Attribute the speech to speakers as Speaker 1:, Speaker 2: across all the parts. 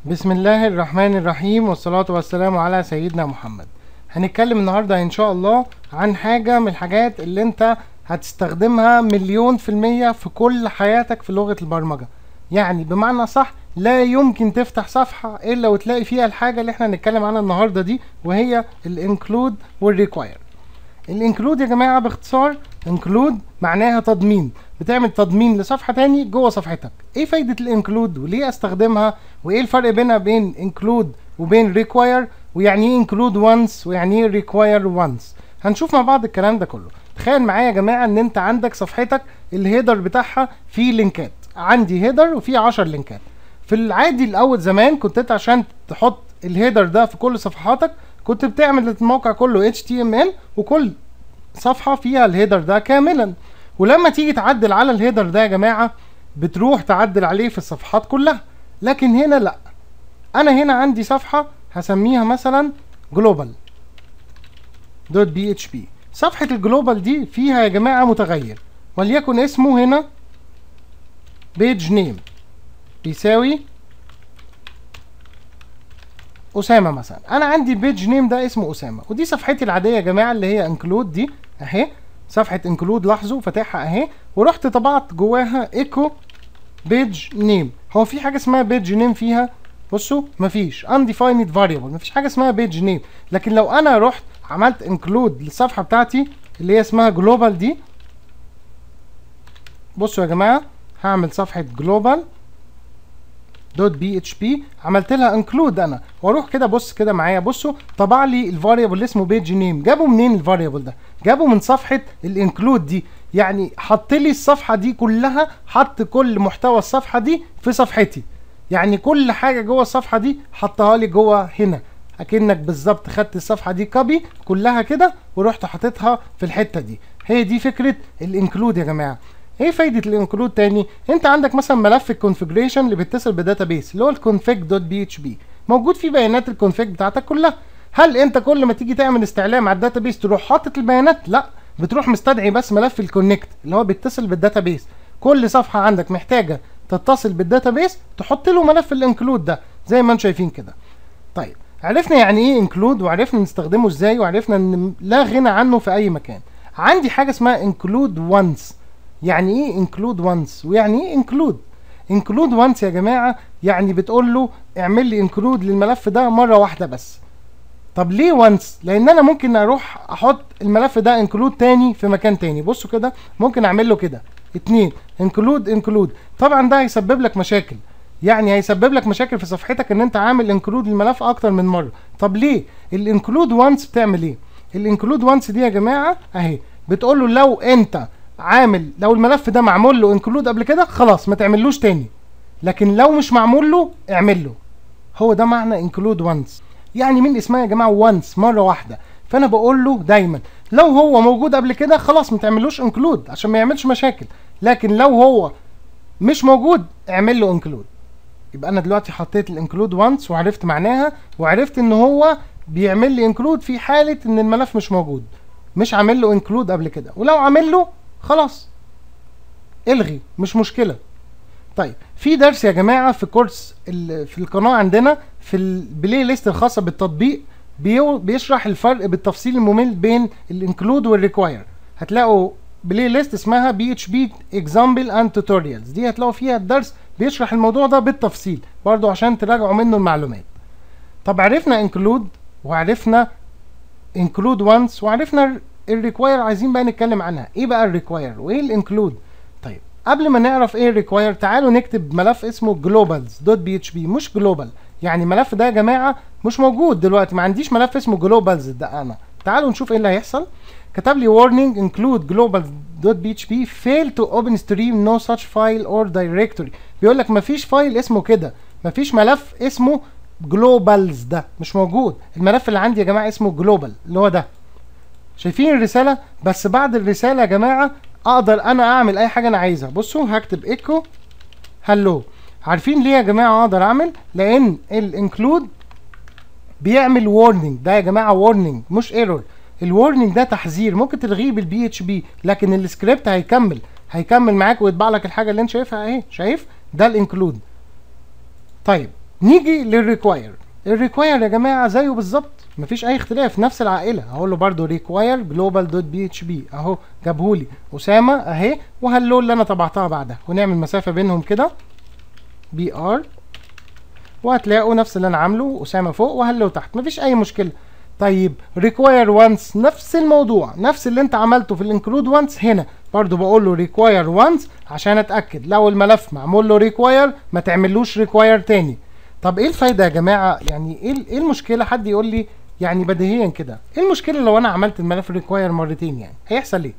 Speaker 1: بسم الله الرحمن الرحيم والصلاة والسلام على سيدنا محمد هنتكلم النهاردة ان شاء الله عن حاجة من الحاجات اللي انت هتستخدمها مليون في المية في كل حياتك في لغة البرمجة يعني بمعنى صح لا يمكن تفتح صفحة الا وتلاقي فيها الحاجة اللي احنا هنتكلم عنها النهاردة دي وهي الانكلود والريكواير الانكلود يا جماعة باختصار انكلود معناها تضمين بتعمل تضمين لصفحة تاني جوه صفحتك ايه فايدة الانكلود وليه استخدمها وايه الفرق بينها بين انكلود وبين ريكواير ويعني ايه انكلود وانس ويعني ايه ريكواير وانس هنشوف مع بعض الكلام ده كله تخيل معايا يا جماعة ان انت عندك صفحتك الهيدر بتاعها فيه لينكات عندي هيدر وفيه 10 لينكات في العادي الاول زمان كنت انت عشان تحط الهيدر ده في كل صفحاتك كنت بتعمل الموقع كله HTML وكل صفحة فيها الهيدر ده كاملا ولما تيجي تعدل على الهيدر ده يا جماعة بتروح تعدل عليه في الصفحات كلها لكن هنا لا انا هنا عندي صفحة هسميها مثلا جلوبال دوت بي اتش بي صفحة الجلوبال دي فيها يا جماعة متغير وليكن اسمه هنا بيج نيم بيساوي اسامه مثلا انا عندي البيج نيم ده اسمه اسامه ودي صفحتي العاديه يا جماعه اللي هي انكلود دي اهي صفحه انكلود لاحظوا فاتحها اهي ورحت طبعت جواها ايكو بيج نيم هو في حاجه اسمها بيج نيم فيها بصوا مفيش undefined variable مفيش حاجه اسمها بيج نيم لكن لو انا رحت عملت انكلود للصفحه بتاعتي اللي هي اسمها جلوبال دي بصوا يا جماعه هعمل صفحه جلوبال دوت بي اتش بي عملت لها انكلود انا واروح كده بص كده معايا بصوا طبع لي الفاريبل اللي اسمه بيج نيم جابوا منين الفاريبل ده جابوا من صفحه الانكلود دي يعني حط لي الصفحه دي كلها حط كل محتوى الصفحه دي في صفحتي يعني كل حاجه جوه الصفحه دي حطها لي جوه هنا اكنك بالظبط خدت الصفحه دي كوبي كلها كده ورحت حاططها في الحته دي هي دي فكره الانكلود يا جماعه ايه فايده الانكلود تاني انت عندك مثلا ملف الكونفجريشن اللي بيتصل بداتابيس اللي هو الكونفيج دوت بي اتش بي موجود فيه بيانات الكونفيج بتاعتك كلها هل انت كل ما تيجي تعمل استعلام على الداتابيس تروح حاطط البيانات لا بتروح مستدعي بس ملف الكونكت اللي هو بيتصل بالداتابيس كل صفحه عندك محتاجه تتصل بالداتابيس تحط له ملف الانكلود ده زي ما انتم شايفين كده طيب عرفنا يعني ايه انكلود وعرفنا نستخدمه ازاي وعرفنا ان لا غنى عنه في اي مكان عندي حاجه اسمها انكلود وانس يعني ايه انكلود وانس ويعني ايه انكلود انكلود وانس يا جماعه يعني بتقول له اعمل لي انكلود للملف ده مره واحده بس طب ليه وانس لان انا ممكن اروح احط الملف ده انكلود تاني في مكان تاني بصوا كده ممكن اعمل له كده اتنين انكلود انكلود طبعا ده هيسبب لك مشاكل يعني هيسبب لك مشاكل في صفحتك ان انت عامل انكلود للملف اكتر من مره طب ليه الانكلود وانس بتعمل ايه الانكلود وانس دي يا جماعه اهي بتقول له لو انت عامل لو الملف ده معمول له انكلود قبل كده خلاص ما تعملوش تاني لكن لو مش معمول له اعمل له هو ده معنى انكلود وانس يعني من اسمها يا جماعه وانس مره واحده فانا بقول له دايما لو هو موجود قبل كده خلاص ما تعملوش انكلود عشان ما يعملش مشاكل لكن لو هو مش موجود اعمل له انكلود يبقى انا دلوقتي حطيت الانكلود وانس وعرفت معناها وعرفت ان هو بيعمل لي انكلود في حاله ان الملف مش موجود مش عامل له انكلود قبل كده ولو عامل له خلاص الغي مش مشكله طيب في درس يا جماعه في كورس في القناه عندنا في البلاي ليست الخاصه بالتطبيق بيشرح الفرق بالتفصيل الممل بين الانكلود والريكواير هتلاقوا بلاي ليست اسمها بي اتش بي اكزامبل اند توتوريالز دي هتلاقوا فيها الدرس بيشرح الموضوع ده بالتفصيل برضو عشان تراجعوا منه المعلومات طب عرفنا انكلود وعرفنا انكلود وانس وعرفنا الريكواير عايزين بقى نتكلم عنها ايه بقى الريكواير وايه الانكلود طيب قبل ما نعرف ايه الريكواير تعالوا نكتب ملف اسمه جلوبالز دوت بي اتش بي مش جلوبال يعني الملف ده يا جماعه مش موجود دلوقتي ما عنديش ملف اسمه جلوبالز ده انا تعالوا نشوف ايه اللي هيحصل كتب لي warning include global.php fail to open stream no such file or directory بيقول لك مفيش فايل اسمه كده مفيش ملف اسمه جلوبالز ده مش موجود الملف اللي عندي يا جماعه اسمه جلوبال اللي هو ده شايفين الرساله بس بعد الرساله يا جماعه اقدر انا اعمل اي حاجه انا عايزها بصوا هكتب ايكو هلو عارفين ليه يا جماعه اقدر اعمل لان الانكلود بيعمل وورنينج ده يا جماعه وورنينج مش ايرور الورنينج ده تحذير ممكن تلغيه بالبي اتش بي لكن السكريبت هيكمل هيكمل معاك ويطبع لك الحاجه اللي انت شايفها اهي شايف ده الانكلود طيب نيجي للريكواير الريكواير يا جماعه زيه بالظبط مفيش اي اختلاف نفس العائله هقول له برده ريكواير جلوبال دوت بي اتش بي اهو جابهولي اسامه اهي وهلو اللي انا طبعتها بعدها ونعمل مسافه بينهم كده بي ار وهتلاقوا نفس اللي انا عامله اسامه فوق وهلو تحت مفيش اي مشكله طيب ريكواير وانس نفس الموضوع نفس اللي انت عملته في الانكلود وانس هنا برضو بقول له ريكواير وانس عشان اتاكد لو الملف معمول له ريكواير ما تعملوش ريكواير تاني طب ايه الفايده يا جماعه يعني ايه ايه المشكله حد يقول لي يعني بديهيا كده ايه المشكله لو انا عملت الملف ريكواير مرتين يعني هيحصل ايه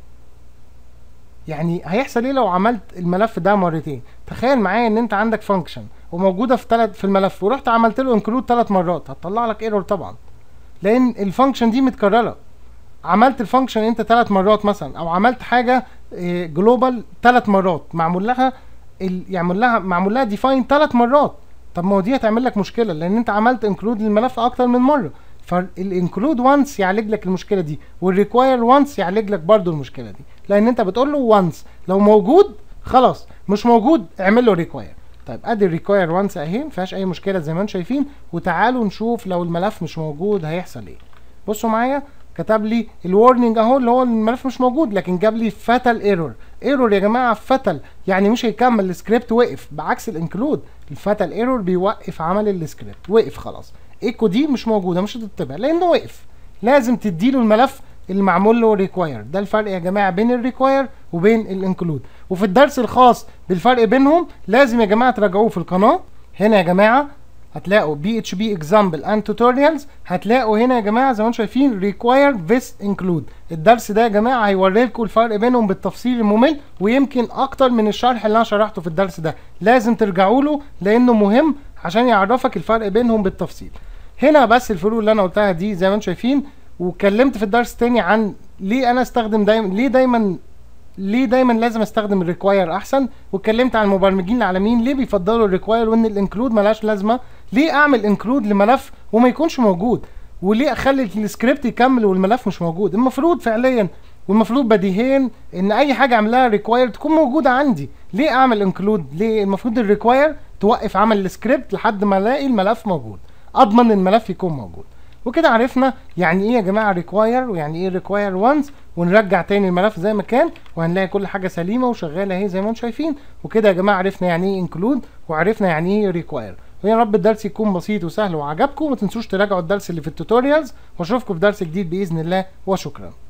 Speaker 1: يعني هيحصل ايه لو عملت الملف ده مرتين تخيل معايا ان انت عندك فانكشن وموجوده في ثلاث في الملف ورحت عملت له انكلود ثلاث مرات هتطلع لك ايرور طبعا لان الفانكشن دي متكرره عملت الفانكشن انت ثلاث مرات مثلا او عملت حاجه جلوبال ثلاث مرات معمول لها يعمل لها معمول لها ديفاين ثلاث مرات طب ما هو دي هتعمل لك مشكله لان انت عملت انكلود للملف اكتر من مره فالانكلود وانس يعالج لك المشكله دي والريكواير وانس يعالج لك برضو المشكله دي لان انت بتقول له وانس لو موجود خلاص مش موجود اعمل له ريكواير طيب ادي الريكواير وانس اهي ما فيهاش اي مشكله زي ما انتم شايفين وتعالوا نشوف لو الملف مش موجود هيحصل ايه بصوا معايا كتب لي الورنينج اهو اللي هو الملف مش موجود لكن جاب لي فاتل ايرور ايرور يا جماعه فاتل يعني مش هيكمل السكريبت وقف بعكس الانكلود الفاتل ايرور بيوقف عمل السكريبت وقف خلاص ايكو دي مش موجوده مش هتطبع لانه وقف لازم تديله الملف اللي معمول له ريكواير ده الفرق يا جماعه بين الريكواير وبين الانكلود وفي الدرس الخاص بالفرق بينهم لازم يا جماعه تراجعوه في القناه هنا يا جماعه هتلاقوا بي اتش بي اكزامبل اند توتوريالز هتلاقوا هنا يا جماعه زي ما انتم شايفين ريكواير فيست انكلود الدرس ده يا جماعه هيوري لكم الفرق بينهم بالتفصيل الممل ويمكن اكتر من الشرح اللي انا شرحته في الدرس ده لازم ترجعوا له لانه مهم عشان يعرفك الفرق بينهم بالتفصيل هنا بس الفروق اللي انا قلتها دي زي ما انتم شايفين واتكلمت في الدرس التاني عن ليه انا استخدم دايما ليه دايما ليه دايما لازم استخدم الريكواير احسن واتكلمت عن المبرمجين العالميين ليه بيفضلوا الريكواير وان الانكلود ملهاش لازمه ليه اعمل انكلود لملف وما يكونش موجود وليه اخلي السكريبت يكمل والملف مش موجود المفروض فعليا والمفروض بديهيا ان اي حاجه اعملها ريكواير تكون موجوده عندي ليه اعمل انكلود ليه المفروض الريكواير توقف عمل السكريبت لحد ما الاقي الملف موجود اضمن الملف يكون موجود وكده عرفنا يعني ايه يا جماعه ريكواير ويعني ايه ريكواير وانس ونرجع تاني الملف زي ما كان وهنلاقي كل حاجه سليمه وشغاله اهي زي ما انتم شايفين وكده يا جماعه عرفنا يعني ايه انكلود وعرفنا يعني ايه ريكواير ويا رب الدرس يكون بسيط وسهل وعجبكم وما تنسوش تراجعوا الدرس اللي في التوتوريالز واشوفكم في درس جديد باذن الله وشكرا